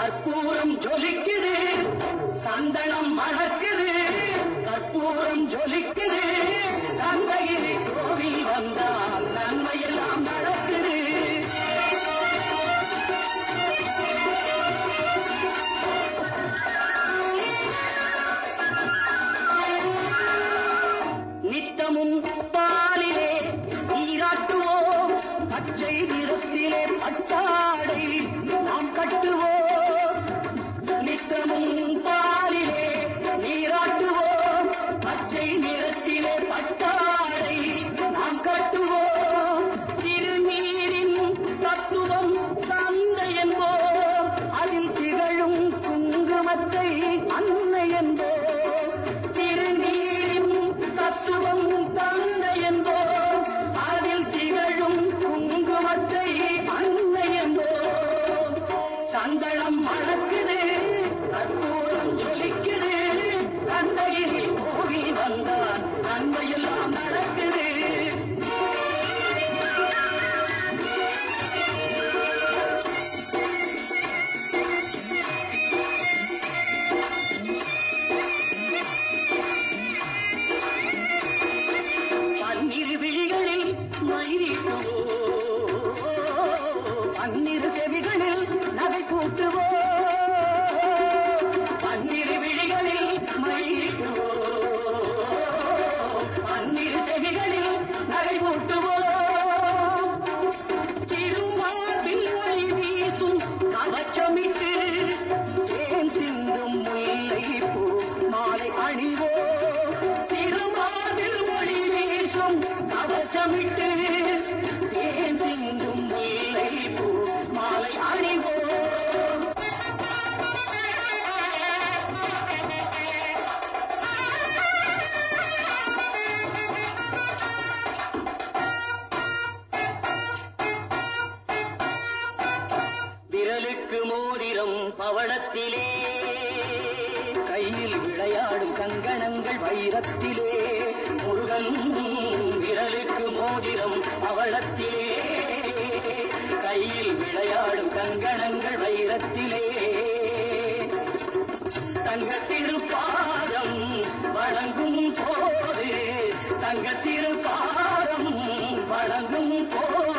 கற்பூரம் ஜொலிக்குது சந்தனம் மணக்குது கற்பூரம் ஜொலிக்குது கந்தகிரி கோவில் வந்தால் நன்மையெல்லாம் நடக்குது நித்தமும் பாலிலே நீராட்டுவோம் பச்சை நிறத்திலே பட்டாடை நாம் கட்டுவோம் நித்தமும் பாலிலே நீராட்டுவோம் பச்சை நிறத்திலே பட்டாடை நாம் கட்டுவோம் திருநீரின் தத்துவம் தந்தை என்போம் அதில் திகழும் குங்குமத்தை அன்னை என்போம் திருநீரின் தத்துவம் தந்தை என்போம் அதில் திகழும் குங்குமத்தை அன்னை என்போம் சந்தனம் மணக்குது கற்பூரம் ஜொலிக்குது கந்தகிரி போகி வந்தான் நன்மையெல்லாம் நடக்குது பன்னிரு விழிகளில் மயிலிட்டுவோ பன்னிரு செவிகளில் நகை கூட்டுவோ பன்னிரு விழிகளில் மயிலிட்டுவோ பன்னிரு செவிகளில் நகை கூட்டுவோ திருமார்பில் ஒளி வீசும் கவச்சமிட்டு தேன் சிந்தும் முல்லை பூ மாலை அணிவோ திருமார்பில் ஒளி வீசும் கவசமிட்டு தேன் சிந்தும் முல்லை பூ மாலை அணிவோ விரலுக்கு மோதிரம் பவளத்திலே கையில் விளையாடும் கங்கணங்கள் வைரத்திலே முருகன் விரலுக்கு மோதிரம் பவளத்திலே கையில் விளையாடும் கங்கணங்கள் வைரத்திலே தங்க திருப்பாதம் வழங்கும் போது தங்க திருப்பாதம் வழங்கும் போது